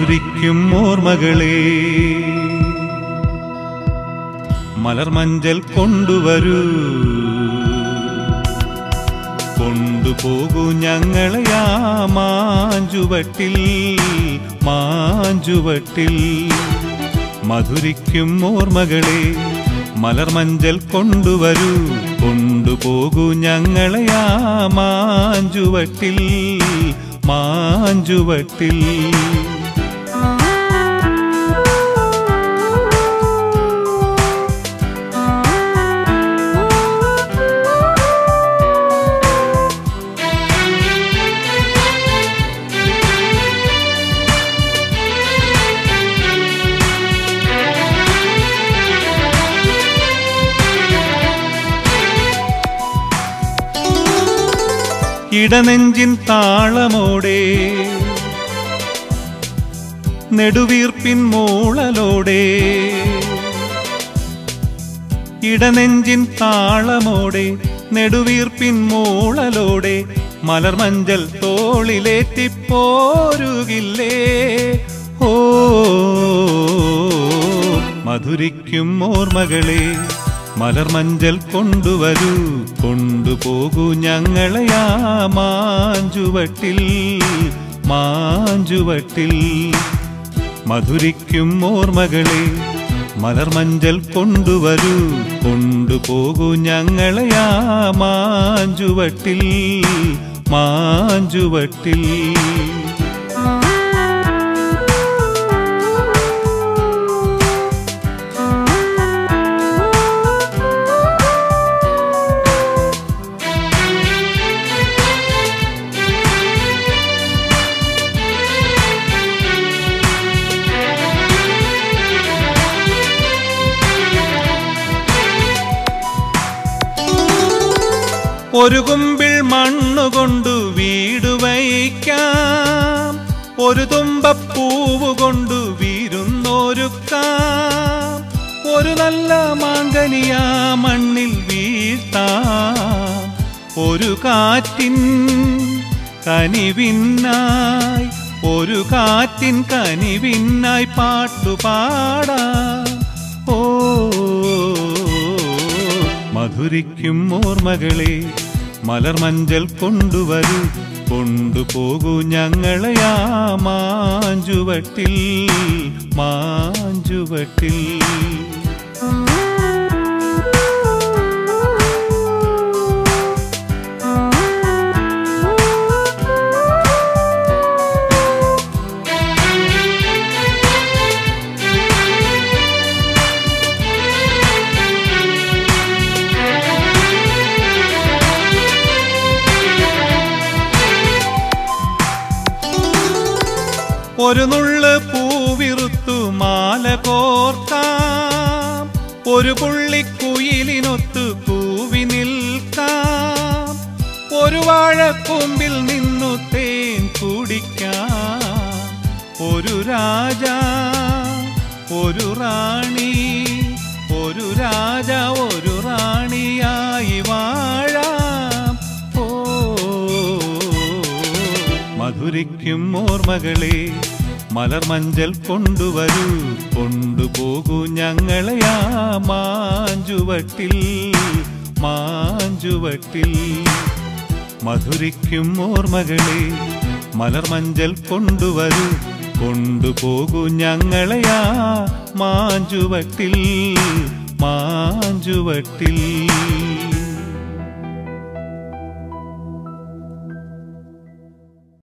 മധുരിക്കും ഓർമ്മകളെ മലർമഞ്ചൽ കൊണ്ടുവരൂ കൊണ്ടുപോകൂ ഞങ്ങളെ ആ മാഞ്ചുവട്ടിൽ മാഞ്ചുവട്ടിൽ മധുരിക്കും ഓർമ്മകളെ മലർമഞ്ചൽ കൊണ്ടുവരൂ കൊണ്ടുപോകൂ ഞങ്ങളെ ആ മാഞ്ചുവട്ടിൽ മാഞ്ചുവട്ടിൽ ഇടനെഞ്ചിൻ താളമോടെ നെടുവീർപ്പിൻ മൂളലോടെ ഇടനെഞ്ചിൻ താളമോടെ നെടുവീർപ്പിൻ മൂളലോടെ മലർമഞ്ചൽ തോളിലേറ്റിപ്പോരുകില്ലേ ഓ മധുരിക്കും ഓർമ്മകളെ മലർമഞ്ചൽ കൊണ്ടുവരൂ കൊണ്ടുപോകൂ ഞങ്ങളെ ആ മാഞ്ചുവട്ടിൽ മാഞ്ചുവട്ടിൽ മധുരിക്കും ഓർമ്മകളെ മലർമഞ്ചൽ കൊണ്ടുവരൂ കൊണ്ടുപോകൂ ഞങ്ങളെ ആ മാഞ്ചുവട്ടിൽ മാഞ്ചുവട്ടിൽ ഒരു കുമ്പിൾ മണ്ണുകൊണ്ടു വീട് വയ്ക്കാം ഒരു തുമ്പപ്പൂവ് കൊണ്ടു വീരുന്നൊരുക്കാം ഒരു നല്ല മാങ്കനിയാ മണ്ണിൽ വീഴ്ത്താം ഒരു കാറ്റിൻ കനിവിന്നായി ഒരു കാറ്റിൻ കനിവിന്നായി പാട്ടുപാടാം ഓ മധുരിക്കും ഓർമ്മകളെ മലർമഞ്ചൽ കൊണ്ടുവരൂ കൊണ്ടുപോകൂ ഞങ്ങളെ ആ മാഞ്ചുവട്ടിൽ മാഞ്ചുവട്ടിൽ ഒരു നുള്ള് പൂവിറുത്തു മാല കോർക്കാം ഒരു പുള്ളിക്കുയിലിനൊത്തു കൂവി നിൽക്കാം ഒരു വാഴക്കൊമ്പിൽ നിന്നു തേൻ കുടിക്കാം ഒരു രാജ ഒരു റാണി ഒരു രാജ ഒരു റാണിയായി വാഴാം ഓ മധുരിക്കും ഓർമ്മകളെ മലർമഞ്ചൽ കൊണ്ടുവരൂ കൊണ്ടുപോകൂ ഞങ്ങളെ ആ മാഞ്ചുവട്ടിൽ മാഞ്ചുവട്ടിൽ മധുരിക്കും ഓർമ്മകളെ മലർമഞ്ചൽ കൊണ്ടുവരൂ കൊണ്ടുപോകൂ ഞങ്ങളെ ആ മാഞ്ചുവട്ടിൽ മാഞ്ചുവട്ടിൽ